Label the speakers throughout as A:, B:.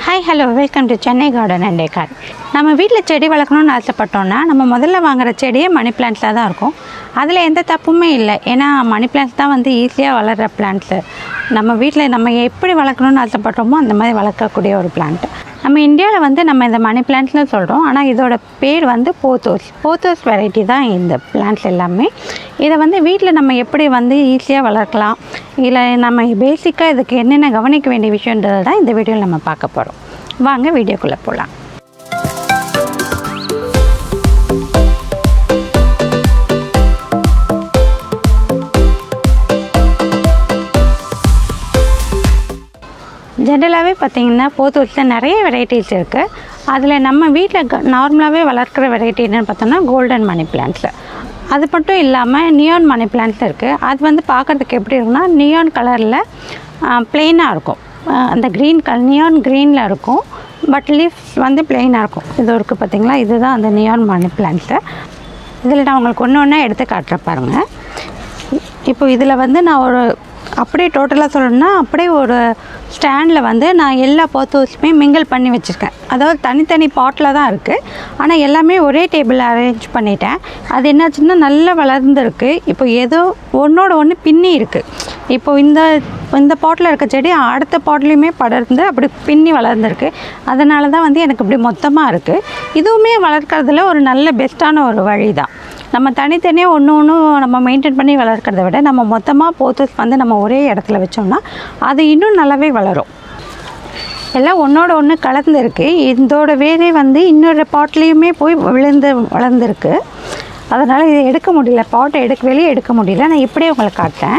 A: hi hello welcome to Chennai garden and டேக்கார் நம்ம வீட்டில் செடி வளர்க்கணும்னு ஆசைப்பட்டோம்னா நம்ம முதல்ல வாங்குற செடியே மணி பிளான்ட்ஸாக தான் இருக்கும் அதில் எந்த தப்புமே இல்லை ஏன்னா மணி பிளான்ட்ஸ் தான் வந்து ஈஸியாக வளர்கிற பிளான்ட்ஸு நம்ம வீட்டில் நம்ம எப்படி வளர்க்கணும்னு ஆசைப்பட்டோமோ அந்த மாதிரி வளர்க்கக்கூடிய ஒரு பிளான்ட் நம்ம இந்தியாவில் வந்து நம்ம இந்த மணி பிளான்ட்ஸ்னு சொல்கிறோம் ஆனால் இதோட பேர் வந்து போத்தோஸ் போத்தோஸ் வெரைட்டி தான் இந்த பிளான்ட்ஸ் எல்லாமே இதை வந்து வீட்டில் நம்ம எப்படி வந்து ஈஸியாக வளர்க்கலாம் இல்லை நம்ம பேசிக்காக இதுக்கு என்னென்ன கவனிக்க வேண்டிய விஷயன்றது தான் இந்த வீடியோவில் நம்ம பார்க்க போகிறோம் வாங்க வீடியோக்குள்ளே போகலாம் ஜென்ரலாகவே பார்த்தீங்கன்னா போத்தூஸில் நிறைய வெரைட்டிஸ் இருக்குது அதில் நம்ம வீட்டில் நார்மலாகவே வளர்க்குற வெரைட்டி என்னென்னு பார்த்தோம்னா கோல்டன் மணி பிளான்ட்ஸு அது மட்டும் இல்லாமல் நியான் மணி பிளான்ட்ஸ் இருக்குது அது வந்து பார்க்குறதுக்கு எப்படி இருக்குன்னா நியான் கலரில் ப்ளெயினாக இருக்கும் அஹ் அந்த க்ரீன் கலர் நியான் க்ரீனில் இருக்கும் பட் லீஃப்ஸ் வந்து ப்ளெயினாக இருக்கும் இது இருக்குது பார்த்தீங்களா இதுதான் அந்த நியான் மணி பிளான்ட்ஸு இதில் நான் உங்களுக்கு ஒன்று ஒன்றா எடுத்து காட்டுறேன் பாருங்கள் இப்போ இதில் வந்து நான் ஒரு அப்படியே டோட்டலாக சொல்லணும்னா அப்படியே ஒரு ஸ்டாண்டில் வந்து நான் எல்லா போத்தோஸுமே மிங்கிள் பண்ணி வச்சுருக்கேன் அதாவது தனித்தனி பாட்டில் தான் இருக்குது ஆனால் எல்லாமே ஒரே டேபிளில் அரேஞ்ச் பண்ணிட்டேன் அது என்னாச்சுன்னா நல்லா வளர்ந்துருக்கு இப்போ ஏதோ ஒன்றோட ஒன்று பின்னி இருக்குது இப்போ இந்த இந்த பாட்டில் இருக்க செடி அடுத்த பாட்லேயுமே படர்ந்து அப்படி பின்னி வளர்ந்துருக்கு அதனால தான் வந்து எனக்கு இப்படி மொத்தமாக இருக்குது இதுவுமே வளர்க்குறதுல ஒரு நல்ல பெஸ்ட்டான ஒரு வழி தான் நம்ம தனித்தனியாக ஒன்று ஒன்றும் நம்ம மெயின்டைன் பண்ணி வளர்க்குறத விட நம்ம மொத்தமாக போத்தோஸ் வந்து நம்ம ஒரே இடத்துல வச்சோம்னா அது இன்னும் நல்லாவே வளரும் எல்லாம் ஒன்றோட ஒன்று கலந்துருக்கு இதோட வேரே வந்து இன்னொரு பாட்லேயுமே போய் விழுந்து வளர்ந்துருக்கு அதனால் இதை எடுக்க முடியல பாட்டை எடுக்க வெளியே எடுக்க முடியல நான் இப்படியே உங்களுக்கு காட்டேன்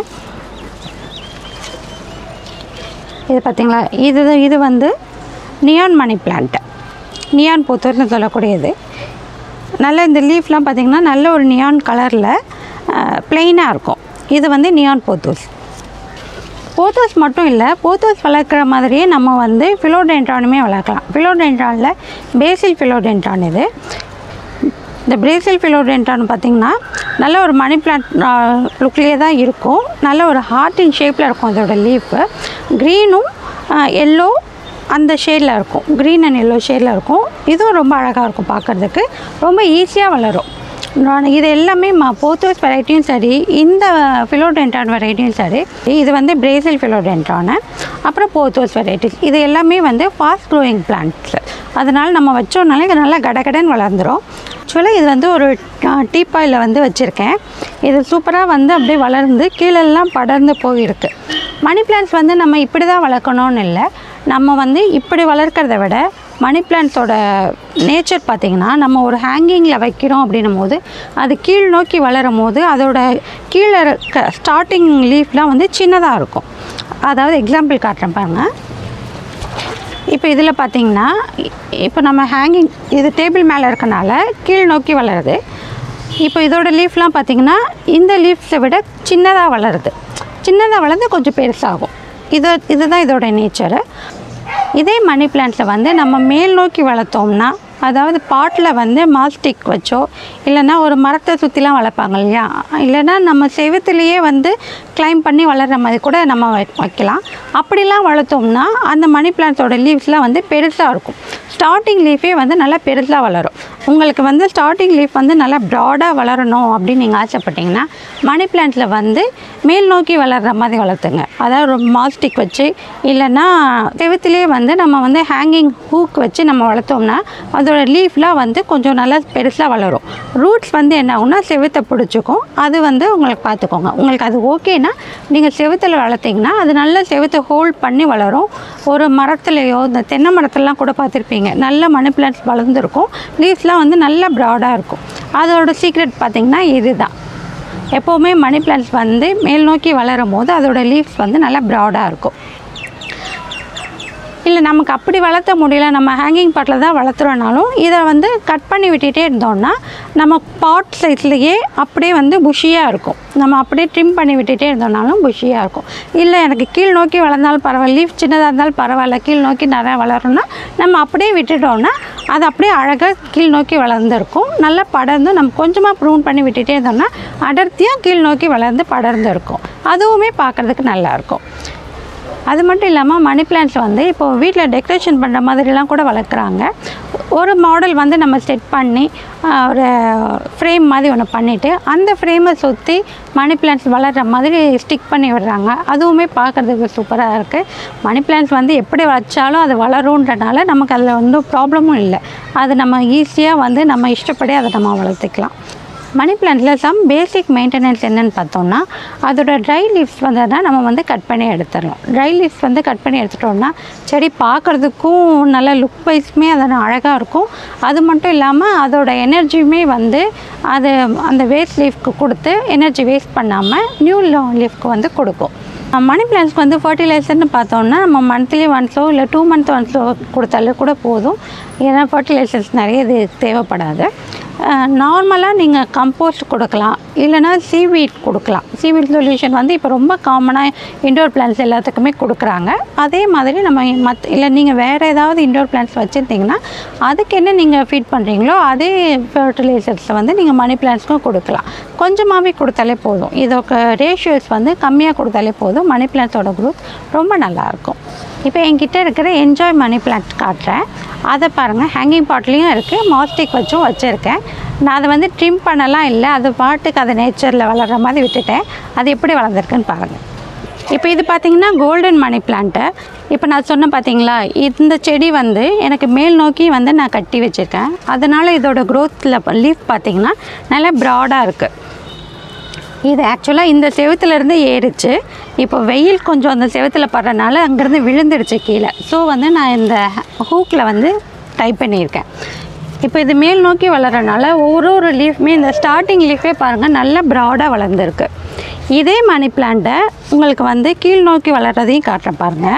A: இது பார்த்தீங்களா இது இது வந்து நியான் மணி பிளான்ட்டு நியான் பூத்தூர்னு சொல்லக்கூடியது நல்ல இந்த லீஃப்லாம் பார்த்திங்கன்னா நல்ல ஒரு நியான் கலரில் ப்ளெயினாக இருக்கும் இது வந்து நியான் போத்தூஸ் போத்தோஸ் மட்டும் இல்லை போத்தோஸ் வளர்க்குற மாதிரியே நம்ம வந்து ஃபிலோடென்ட்ரானுமே வளர்க்கலாம் ஃபிலோடென்ட்ரானில் பேசில் ஃபிலோடென்ட்ரான் இது இந்த பிரேசில் ஃபிலோடென்ட்ரான் பார்த்திங்கன்னா நல்ல ஒரு மணி பிளான்ட் லுக்லேயே தான் இருக்கும் நல்ல ஒரு ஹார்ட்டின் ஷேப்பில் இருக்கும் அதோட லீஃபு க்ரீனும் எல்லோ அந்த ஷேடில் இருக்கும் க்ரீன் அண்ட் எல்லோ ஷேடில் இருக்கும் இதுவும் ரொம்ப அழகாக இருக்கும் பார்க்குறதுக்கு ரொம்ப ஈஸியாக வளரும் நான் இது எல்லாமே மா போத்தோஸ் வெரைட்டியும் சரி இந்த ஃபிலோடென்ட்ரான் வெரைட்டியும் சரி இது வந்து பிரேசில் ஃபிலோடென்ட்ரானு அப்புறம் போத்தோஸ் வெரைட்டிஸ் இது எல்லாமே வந்து ஃபாஸ்ட் க்ரோயிங் பிளான்ட்ஸ் அதனால் நம்ம வச்சோம்னாலே இது நல்லா கடகடன் வளர்ந்துடும் ஆக்சுவலாக இது வந்து ஒரு டீப்பாயில் வந்து வச்சுருக்கேன் இது சூப்பராக வந்து அப்படியே வளர்ந்து கீழெல்லாம் படர்ந்து போயிருக்கு மணி பிளான்ட்ஸ் வந்து நம்ம இப்படி தான் வளர்க்கணும்னு இல்லை நம்ம வந்து இப்படி வளர்க்குறத விட மணி பிளான்ட்ஸோட நேச்சர் பார்த்திங்கன்னா நம்ம ஒரு ஹேங்கிங்கில் வைக்கிறோம் அப்படின்னும் போது அது கீழ் நோக்கி வளரும் போது அதோட கீழே இருக்க ஸ்டார்டிங் லீஃப்லாம் வந்து சின்னதாக இருக்கும் அதாவது எக்ஸாம்பிள் காட்டுறேன் பாருங்கள் இப்போ இதில் பார்த்தீங்கன்னா இப்போ நம்ம ஹேங்கிங் இது டேபிள் மேலே இருக்கனால கீழ் நோக்கி வளருது இப்போ இதோட லீஃப்லாம் பார்த்திங்கன்னா இந்த லீஃப்ஸை விட சின்னதாக வளருது சின்னதாக வளர்ந்து கொஞ்சம் பெருசாகும் இது இதுதான் இதோட நேச்சரு இதே மணி பிளான்ட்ஸை வந்து நம்ம மேல் நோக்கி வளர்த்தோம்னா அதாவது பாட்டில் வந்து மாஸ்டிக் வச்சோ இல்லைன்னா ஒரு மரத்தை சுற்றிலாம் வளர்ப்பாங்க இல்லையா இல்லைன்னா நம்ம செவத்துலேயே வந்து கிளைம் பண்ணி வளர்கிற மாதிரி கூட நம்ம வை வைக்கலாம் அப்படிலாம் வளர்த்தோம்னா அந்த மணி பிளான்ட்ஸோட லீவ்ஸ்லாம் வந்து பெருசாக இருக்கும் ஸ்டார்டிங் லீஃபே வந்து நல்லா பெருசாக வளரும் உங்களுக்கு வந்து ஸ்டார்டிங் லீஃப் வந்து நல்லா ப்ராடாக வளரணும் அப்படின்னு நீங்கள் ஆசைப்பட்டீங்கன்னா மணி பிளான்ட்டில் வந்து மேல் நோக்கி வளர்கிற மாதிரி வளர்த்துங்க அதாவது ஒரு மாஸ்டிக் வச்சு இல்லைன்னா செவத்துலேயே வந்து நம்ம வந்து ஹேங்கிங் ஹூக் வச்சு நம்ம வளர்த்தோம்னா அதோட லீஃப்லாம் வந்து கொஞ்சம் நல்லா பெருசாக வளரும் ரூட்ஸ் வந்து என்ன ஆகும்னா செவத்தை பிடிச்சிக்கும் அது வந்து உங்களுக்கு பார்த்துக்கோங்க உங்களுக்கு அது ஓகேனா நீங்கள் செவத்தில் வளர்த்திங்கன்னா அது நல்லா செவத்தை ஹோல்ட் பண்ணி வளரும் ஒரு மரத்துலேயோ இந்த தென்னை மரத்துலலாம் கூட பார்த்துருப்பீங்க நல்ல மணி பிளான்ட்ஸ் வளர்ந்துருக்கும் லீவ்ஸ்லாம் வந்து நல்ல ப்ராடாக இருக்கும் அதோட சீக்ரெட் பார்த்திங்கன்னா இதுதான் எப்போவுமே மணி பிளான்ட்ஸ் வந்து மேல் நோக்கி வளரும் போது அதோட லீவ்ஸ் வந்து நல்லா ப்ராடாக இருக்கும் இல்லை நமக்கு அப்படி வளர்த்த முடியல நம்ம ஹேங்கிங் பாட்டில் தான் வளர்த்துறோனாலும் இதை வந்து கட் பண்ணி விட்டுட்டே இருந்தோம்னா நம்ம பாட் சைஸ்லேயே அப்படியே வந்து புஷியாக இருக்கும் நம்ம அப்படியே ட்ரிம் பண்ணி விட்டுட்டே இருந்தோம்னாலும் புஷியாக இருக்கும் இல்லை எனக்கு கீழ் நோக்கி வளர்ந்தாலும் பரவாயில்ல லீஃப் சின்னதாக இருந்தாலும் பரவாயில்ல கீழ் நோக்கி நிறையா வளரணும்னா நம்ம அப்படியே விட்டுட்டோம்னா அது அப்படியே அழகாக கீழ் நோக்கி வளர்ந்துருக்கும் நல்லா படர்ந்து நம்ம கொஞ்சமாக ப்ரூன் பண்ணி விட்டுட்டே இருந்தோம்னா அடர்த்தியாக கீழ் நோக்கி வளர்ந்து படர்ந்து இருக்கும் அதுவுமே பார்க்குறதுக்கு நல்லாயிருக்கும் அது மட்டும் இல்லாமல் மணி பிளான்ட்ஸ் வந்து இப்போ வீட்டில் டெக்கரேஷன் பண்ணுற மாதிரிலாம் கூட வளர்க்குறாங்க ஒரு மாடல் வந்து நம்ம செட் பண்ணி ஆஹ், ஒரு ஃப்ரேம் மாதிரி ஒன்று பண்ணிவிட்டு அந்த ஃப்ரேமை சுற்றி மணி பிளான்ட்ஸ் வளர்கிற மாதிரி ஸ்டிக் பண்ணி விடுறாங்க அதுவுமே பார்க்குறதுக்கு சூப்பராக இருக்குது மணி பிளான்ட்ஸ் வந்து எப்படி வச்சாலும் அது வளருன்றனால நமக்கு அதில் வந்து ப்ராப்ளமும் இல்லை அது நம்ம ஈஸியாக வந்து நம்ம இஷ்டப்படி அதை நம்ம வளர்த்துக்கலாம் மணி பிளான்ட்டில் சம் பேசிக் மெயின்டெனன்ஸ் என்னன்னு பார்த்தோம்னா அதோட ட்ரை லீவ்ஸ் வந்ததுனா நம்ம வந்து கட் பண்ணி எடுத்துடணும் ட்ரை லீவ்ஸ் வந்து கட் பண்ணி எடுத்துட்டோம்னா செடி பார்க்குறதுக்கும் நல்ல லுக் வைஸ்மே அது அழகாக இருக்கும் அது மட்டும் இல்லாமல் அதோட எனர்ஜியுமே வந்து அது அந்த வேஸ்ட் லீஃப்க்கு கொடுத்து எனர்ஜி வேஸ்ட் பண்ணாமல் நியூ லீஃப்க்கு வந்து கொடுக்கும் மணி பிளான்ஸ்க்கு வந்து ஃபர்டிலைசர்னு பார்த்தோம்னா நம்ம மந்த்லி ஒன்ஸோ இல்லை டூ மந்த் ஒன்ஸோ கொடுத்தாலே கூட போதும் ஏன்னா ஃபர்டிலைசர்ஸ் நிறைய இது தேவைப்படாது நார்மலாக நீங்கள் கம்போஸ்ட் கொடுக்கலாம் இல்லைனா சீவீட் கொடுக்கலாம் சீவீட் சொல்யூஷன் வந்து இப்போ ரொம்ப காமனாக இண்டோர் பிளான்ஸ் எல்லாத்துக்குமே கொடுக்குறாங்க அதே மாதிரி நம்ம மத் இல்லை நீங்கள் வேறு ஏதாவது இண்டோர் பிளான்ஸ் வச்சுருந்தீங்கன்னா அதுக்கு என்ன நீங்கள் ஃபீட் பண்ணுறீங்களோ அதே ஃபர்டிலைசர்ஸை வந்து நீங்கள் மணி பிளான்ஸ்க்கும் கொடுக்கலாம் கொஞ்சமாகவே கொடுத்தாலே போதும் இதோட ரேஷியோஸ் வந்து கம்மியாக கொடுத்தாலே போதும் மணி பிளான்ஸோட growth ரொம்ப நல்லாயிருக்கும் இப்போ என்கிட்ட இருக்கிற என்ஜாய் மணி பிளான்ட் காட்டுறேன் அதை பாருங்கள் ஹேங்கிங் பாட்லேயும் இருக்குது மாஸ்டிக் வச்சும் வச்சுருக்கேன் நான் அதை வந்து ட்ரிம் பண்ணலாம் இல்லை அது பாட்டுக்கு அது நேச்சரில் வளர்கிற மாதிரி விட்டுட்டேன் அது எப்படி வளர்ந்துருக்குன்னு பாருங்கள் இப்போ இது பார்த்தீங்கன்னா கோல்டன் மணி பிளான்ட்டு இப்போ நான் சொன்னேன் பார்த்தீங்களா இந்த செடி வந்து எனக்கு மேல் நோக்கி வந்து நான் கட்டி வச்சுருக்கேன் அதனால் இதோட க்ரோத்தில் லீஃப் பார்த்தீங்கன்னா நல்லா ப்ராடாக இருக்குது இது ஆக்சுவலாக இந்த செவுத்துலேருந்து ஏறிச்சு இப்போ வெயில் கொஞ்சம் அந்த செவுத்தில் படுறனால அங்கேருந்து விழுந்துடுச்சு கீழே ஸோ வந்து நான் இந்த ஹூக்கில் வந்து டைப் பண்ணியிருக்கேன் இப்போ இது மேல் நோக்கி வளர்கிறனால ஒரு ஒரு லீஃப்மே இந்த ஸ்டார்டிங் லீஃபே பாருங்கள் நல்லா ப்ராடாக வளர்ந்துருக்கு இதே மணி பிளான்ட்டை உங்களுக்கு வந்து கீழ் நோக்கி வளர்கிறதையும் காட்டுறேன் பாருங்கள்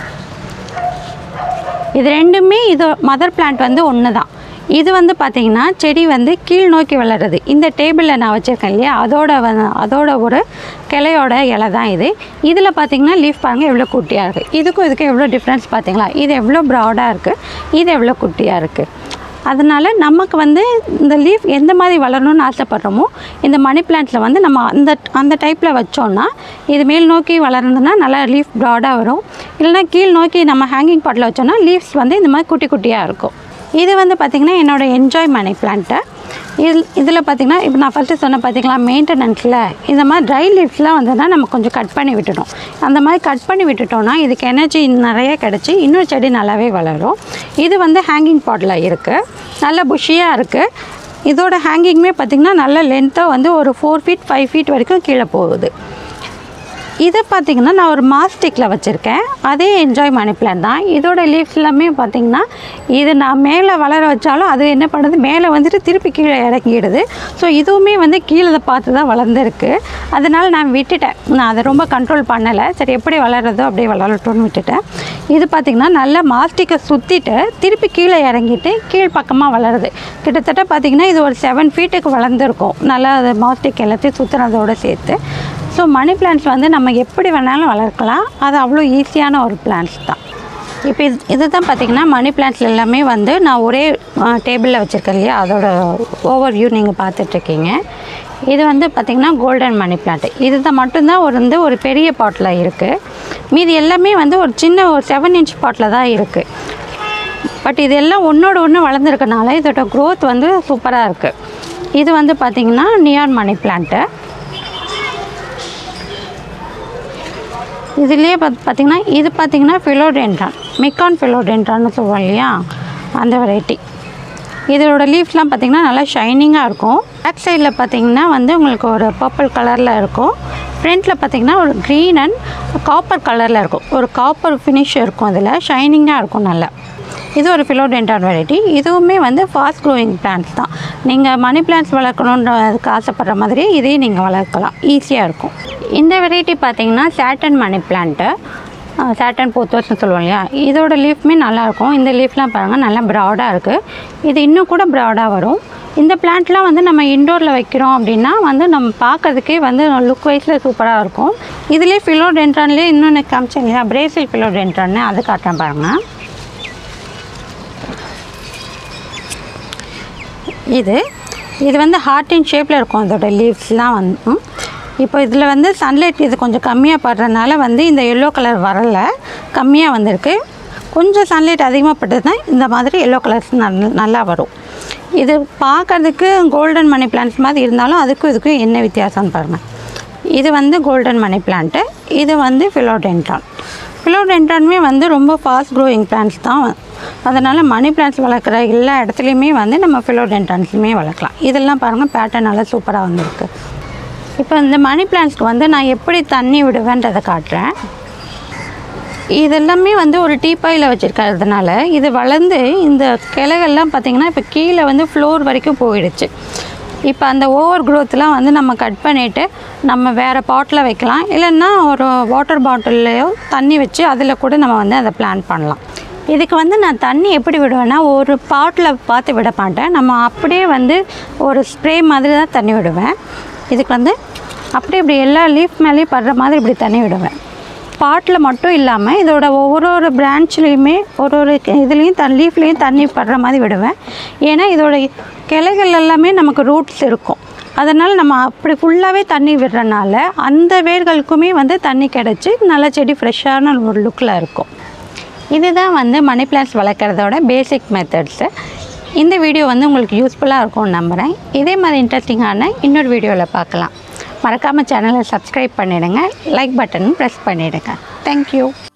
A: இது ரெண்டுமே இது மதர் பிளான்ட் வந்து ஒன்று தான் இது வந்து பார்த்திங்கன்னா செடி வந்து கீழ் நோக்கி வளருது இந்த டேபிளில் நான் வச்சுருக்கேன் இல்லையா அதோட வ- அதோட ஒரு கிளையோட இலை தான் இது இதில் பார்த்தீங்கன்னா லீஃப் பாருங்கள் எவ்வளோ குட்டியாக இருக்குது இதுக்கும் இதுக்கும் எவ்வளோ டிஃப்ரென்ஸ் பார்த்தீங்களா இது எவ்வளோ ப்ராடாக இருக்குது இது எவ்வளோ குட்டியாக இருக்குது அதனால் நமக்கு வந்து இந்த லீஃப் எந்த மாதிரி வளரணும்னு ஆசைப்படுறோமோ இந்த மணி பிளான்ட்டில் வந்து நம்ம அந்த அந்த டைப்பில் வச்சோம்னா இது மேல் நோக்கி வளர்ந்ததுன்னா நல்லா லீஃப் ப்ராடாக வரும் இல்லைன்னா கீழ் நோக்கி நம்ம ஹேங்கிங் பாட்டில் வச்சோம்னா லீவ்ஸ் வந்து இந்த மாதிரி குட்டி குட்டியாக இருக்கும் இது வந்து பார்த்திங்கன்னா என்னோடய என்ஜாய் மணி பிளான்ட்டு இதில் இதில் பார்த்திங்கன்னா இப்போ நான் ஃபஸ்ட்டு சொன்ன பார்த்திங்களா மெயின்டெனன்ஸில் இந்த மாதிரி ட்ரை லீவ்ஸ்லாம் வந்ததுன்னா நம்ம கொஞ்சம் கட் பண்ணி விட்டுட்டோம் அந்த மாதிரி கட் பண்ணி விட்டுட்டோம்னா இதுக்கு எனர்ஜி நிறைய கிடச்சி இன்னொரு செடி நல்லாவே வளரும் இது வந்து ஹேங்கிங் பாட்டில் இருக்குது நல்ல புஷியாக இருக்குது இதோட ஹேங்கிங்குமே பார்த்திங்கன்னா நல்ல லென்த்தாக வந்து ஒரு ஃபோர் ஃபீட் ஃபைவ் ஃபீட் வரைக்கும் கீழே போகுது இதை பார்த்தீங்கன்னா நான் ஒரு மாஸ்டிக்கில் வச்சுருக்கேன் அதே என்ஜாய் மணி பிளான் தான் இதோட லீஃப்ஸ் எல்லாமே பார்த்தீங்கன்னா இது நான் மேலே வளர வச்சாலும் அது என்ன பண்ணுது மேலே வந்துட்டு திருப்பி கீழே இறங்கிடுது ஸோ இதுவுமே வந்து கீழே பார்த்து தான் வளர்ந்துருக்கு அதனால் நான் விட்டுட்டேன் நான் அதை ரொம்ப கண்ட்ரோல் பண்ணலை சரி எப்படி வளர்றதோ அப்படியே வளரட்டும்னு விட்டுட்டேன் இது பார்த்திங்கன்னா நல்லா மாஸ்டிக்கை சுற்றிட்டு திருப்பி கீழே இறங்கிட்டு கீழ் பக்கமாக வளருது கிட்டத்தட்ட பார்த்திங்கன்னா இது ஒரு செவன் ஃபீட்டுக்கு வளர்ந்துருக்கும் நல்லா அது மாஸ்டிக் எல்லாத்தையும் சுற்றுனதோடு சேர்த்து ஸோ மணி பிளான்ட்ஸ் வந்து நம்ம எப்படி வேணாலும் வளர்க்கலாம் அது அவ்வளோ ஈஸியான ஒரு பிளான்ட்ஸ் தான் இப்போ இது இதுதான் பார்த்தீங்கன்னா மணி பிளான்ட்ஸ் எல்லாமே வந்து நான் ஒரே டேபிளில் வச்சுருக்கேன் இல்லையா அதோட ஓவர் வியூ நீங்கள் பார்த்துட்ருக்கீங்க இது வந்து பார்த்திங்கன்னா கோல்டன் மணி பிளான்ட் இதுதான் மட்டும்தான் ஒரு வந்து ஒரு பெரிய பாட்டில் இருக்குது மீதி எல்லாமே வந்து ஒரு சின்ன ஒரு செவன் இன்ச் பாட்டில் தான் இருக்குது பட் இது எல்லாம் ஒன்றோட ஒன்று வளர்ந்துருக்கனால இதோட growth வந்து சூப்பராக இருக்குது இது வந்து பார்த்திங்கன்னா நியான் மணி பிளான்ட்டு இதுலேயே பார்த்து பார்த்திங்கன்னா இது பார்த்திங்கன்னா ஃபிலோடென்ட்ரான் மிக்கான் ஃபிலோடென்ட்ரான்னு சொல்லுவோம் இல்லையா அந்த வெரைட்டி இதோட லீஃப்லாம் பார்த்திங்கன்னா நல்லா ஷைனிங்காக இருக்கும் பேக் சைடில் பார்த்திங்கன்னா வந்து உங்களுக்கு ஒரு பர்பிள் கலரில் இருக்கும் ஃப்ரண்ட்டில் பார்த்திங்கன்னா ஒரு க்ரீன் அண்ட் காப்பர் கலரில் இருக்கும் ஒரு காப்பர் ஃபினிஷ் இருக்கும் அதில் ஷைனிங்காக இருக்கும் நல்லா இது ஒரு ஃபிலோடென்டான் வெரைட்டி இதுவுமே வந்து ஃபாஸ்ட் க்ரோயிங் பிளான்ட்ஸ் தான் நீங்கள் மணி பிளான்ட்ஸ் வளர்க்கணுன்றதுக்கு ஆசைப்படுற மாதிரி இதையும் நீங்கள் வளர்க்கலாம் ஈஸியாக இருக்கும் இந்த வெரைட்டி பார்த்தீங்கன்னா சேட்டன் மணி பிளான்ட்டு சேட்டன் போத்தோஸ்னு சொல்லுவோம் இல்லையா இதோட லீஃப்மே நல்லாயிருக்கும் இந்த லீஃப்லாம் பாருங்கள் நல்லா ப்ராடாக இருக்குது இது இன்னும் கூட ப்ராடாக வரும் இந்த பிளான்ட்லாம் வந்து நம்ம இன்டோரில் வைக்கிறோம் அப்படின்னா வந்து நம்ம பார்க்கறதுக்கே வந்து லுக் வைஸில் சூப்பராக இருக்கும் இதுலேயே ஃபிலோடென்ட்ரான்லேயே இன்னொன்று காமிச்சேன் இல்லையா பிரேசில் ஃபிலோடென்ட்ரான்னு அது காட்டுறேன் பாருங்கள் இது இது வந்து ஹார்ட்டின் ஷேப்பில் இருக்கும் அதோட லீவ்ஸ்லாம் வந்து இப்போ இதில் வந்து சன்லைட் இது கொஞ்சம் கம்மியாக படுறதுனால வந்து இந்த எல்லோ கலர் வரலை கம்மியாக வந்திருக்கு கொஞ்சம் சன்லைட் அதிகமாக பட்டதுன்னா இந்த மாதிரி எல்லோ கலர்ஸ் நல்லா வரும் இது பார்க்கறதுக்கு கோல்டன் மணி பிளான்ட்ஸ் மாதிரி இருந்தாலும் அதுக்கும் இதுக்கும் என்ன வித்தியாசம்னு பாருங்கள் இது வந்து கோல்டன் மணி பிளான்ட்டு இது வந்து ஃபிலோடென்ட்ரான் ஃபிலோடென்ட்ரானுமே வந்து ரொம்ப ஃபாஸ்ட் க்ரோயிங் பிளான்ட்ஸ் தான் அதனால் மணி பிளான்ட்ஸ் வளர்க்குற எல்லா இடத்துலையுமே வந்து நம்ம ஃபிலோடென்ட்ரான்ஸுமே வளர்க்கலாம் இதெல்லாம் பாருங்கள் பேட்டர்ன் நல்லா சூப்பராக வந்திருக்கு இப்போ இந்த மணி பிளான்ட்ஸ்க்கு வந்து நான் எப்படி தண்ணி விடுவேன்றதை காட்டுறேன் இதெல்லாமே வந்து ஒரு டீப்பாயில் வச்சுருக்கிறதுனால இது வளர்ந்து இந்த கிளைகள்லாம் பார்த்திங்கன்னா இப்போ கீழே வந்து ஃப்ளோர் வரைக்கும் போயிடுச்சு இப்போ அந்த ஓவர் க்ரோத்லாம் வந்து நம்ம கட் பண்ணிவிட்டு நம்ம வேறு பாட்டில் வைக்கலாம் இல்லைன்னா ஒரு வாட்டர் பாட்டில்லையோ தண்ணி வச்சு அதில் கூட நம்ம வந்து அதை பிளான் பண்ணலாம் இதுக்கு வந்து நான் தண்ணி எப்படி விடுவேன்னா ஒரு பாட்டில் பார்த்து விட மாட்டேன் நம்ம அப்படியே வந்து ஒரு ஸ்ப்ரே மாதிரி தான் தண்ணி விடுவேன் இதுக்கு வந்து அப்படியே இப்படி எல்லா லீஃப் மேலேயும் படுற மாதிரி இப்படி தண்ணி விடுவேன் பாட்டில் மட்டும் இல்லாமல் இதோட ஒவ்வொரு ஒரு பிரான்ச்லேயுமே ஒரு ஒரு இதுலேயும் தன் லீஃப்லேயும் தண்ணி படுற மாதிரி விடுவேன் ஏன்னா இதோட கிளைகள் எல்லாமே நமக்கு ரூட்ஸ் இருக்கும் அதனால் நம்ம அப்படி ஃபுல்லாகவே தண்ணி விடுறனால அந்த வேர்களுக்குமே வந்து தண்ணி கிடச்சி நல்ல செடி ஃப்ரெஷ்ஷான ஒரு லுக்கில் இருக்கும் இதுதான் வந்து மணி பிளான்ட்ஸ் வளர்க்குறதோட பேசிக் மெத்தட்ஸு இந்த வீடியோ வந்து உங்களுக்கு யூஸ்ஃபுல்லாக இருக்கும்னு நம்புகிறேன் இதே மாதிரி இன்ட்ரெஸ்டிங்கான இன்னொரு வீடியோவில் பார்க்கலாம் மறக்காமல் சேனலை சப்ஸ்கிரைப் பண்ணிவிடுங்க லைக் பட்டனும் ப்ரெஸ் பண்ணிவிடுங்க தேங்க்யூ